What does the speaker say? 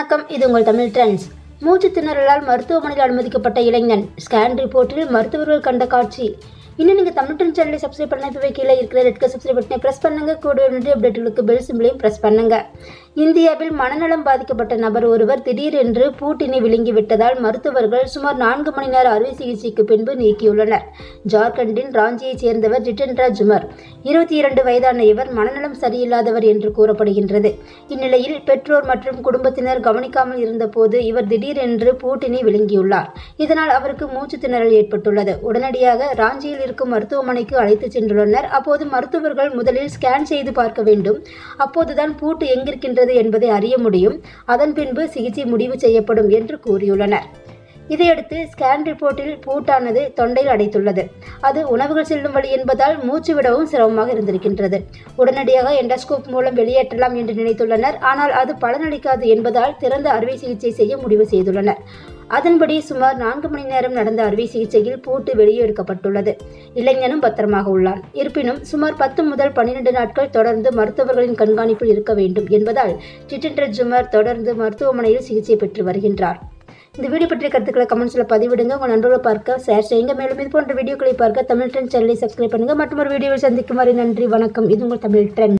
வணக்கம் இது உங்கள் தமிழ் ட்ரெண்ட்ஸ் மூச்சு திணறலால் மருத்துவமனையில் அனுமதிக்கப்பட்ட இளைஞன் ஸ்கேன் ரிப்போர்ட்டில் மருத்துவர்கள் கண்ட காட்சி இன்னும் நீங்கள் தமிழ் ட்ரெண்ட் சேனலை சப்ஸ்கிரைப் பண்ண இப்போ கீழே இருக்கிற ரெட் கலர் சப்ஸ்கிரைப் பட்டனை ப்ரெஸ் பண்ணுங்க கூட ரெண்டு அப்டேட்டுகளுக்கு பெல் சிம்பிளையும் ப்ரெஸ் பண்ணுங்க இந்தியாவில் மனநலம் பாதிக்கப்பட்ட நபர் ஒருவர் திடீரென்று பூட்டினை விழுங்கி விட்டதால் மருத்துவர்கள் சுமார் நான்கு மணி நேர அறுவை சிகிச்சைக்கு பின்பு நீக்கியுள்ளனர் ஜார்க்கண்டின் ராஞ்சியைச் சேர்ந்தவர் ஜிட்டென்ரா ஜுமர் இருபத்தி இரண்டு வயதான இவர் மனநலம் சரியில்லாதவர் என்று கூறப்படுகின்றது இந்நிலையில் பெற்றோர் மற்றும் குடும்பத்தினர் கவனிக்காமல் இருந்தபோது இவர் திடீரென்று பூட்டினை விழுங்கியுள்ளார் இதனால் அவருக்கு மூச்சு திணறல் ஏற்பட்டுள்ளது உடனடியாக ராஞ்சியில் இருக்கும் மருத்துவமனைக்கு அழைத்துச் சென்றுள்ளனர் அப்போது மருத்துவர்கள் முதலில் ஸ்கேன் செய்து பார்க்க வேண்டும் அப்போதுதான் பூட்டு எங்கிருக்கின்றது என்பதை அறிய முடியும் அதன் பின்பு சிகிச்சை முடிவு செய்யப்படும் என்று கூறியுள்ளனர் இதையடுத்து ஸ்கேன் ரிப்போர்ட்டில் பூட்டானது தொண்டையில் அடைத்துள்ளது அது உணவுகள் செல்லும் வழி என்பதால் மூச்சு விடவும் சிரமமாக இருந்திருக்கின்றது உடனடியாக எண்டோஸ்கோப் மூலம் வெளியேற்றலாம் என்று நினைத்துள்ளனர் ஆனால் அது பலனளிக்காது என்பதால் திறந்த அறுவை சிகிச்சை செய்ய முடிவு செய்துள்ளனர் அதன்படி சுமார் நான்கு மணி நேரம் நடந்த அறுவை சிகிச்சையில் பூட்டு வெளியே எடுக்கப்பட்டுள்ளது இளைஞனும் பத்திரமாக உள்ளான் இருப்பினும் சுமார் பத்து முதல் பன்னிரண்டு நாட்கள் தொடர்ந்து மருத்துவர்களின் கண்காணிப்பில் இருக்க வேண்டும் என்பதால் ஜிட்டென்டர் ஜுமர் தொடர்ந்து மருத்துவமனையில் சிகிச்சை பெற்று வருகின்றார் இந்த வீடியோ பற்றிய கருத்துக்களை கமெண்ட்ஸில் பதிவிடுங்க உங்கள் நண்பர்களை பார்க்க ஷேர் செய்யுங்க மேலும் இது போன்ற வீடியோக்களை பார்க்க தமிழ் ட்ரெண்ட் சேனலை சப்ஸ்கிரைப் பண்ணுங்க மற்றும் ஒரு வீடியோவில் சந்திக்கும் வரை நன்றி வணக்கம் இது உங்கள் தமிழ் ட்ரெண்ட்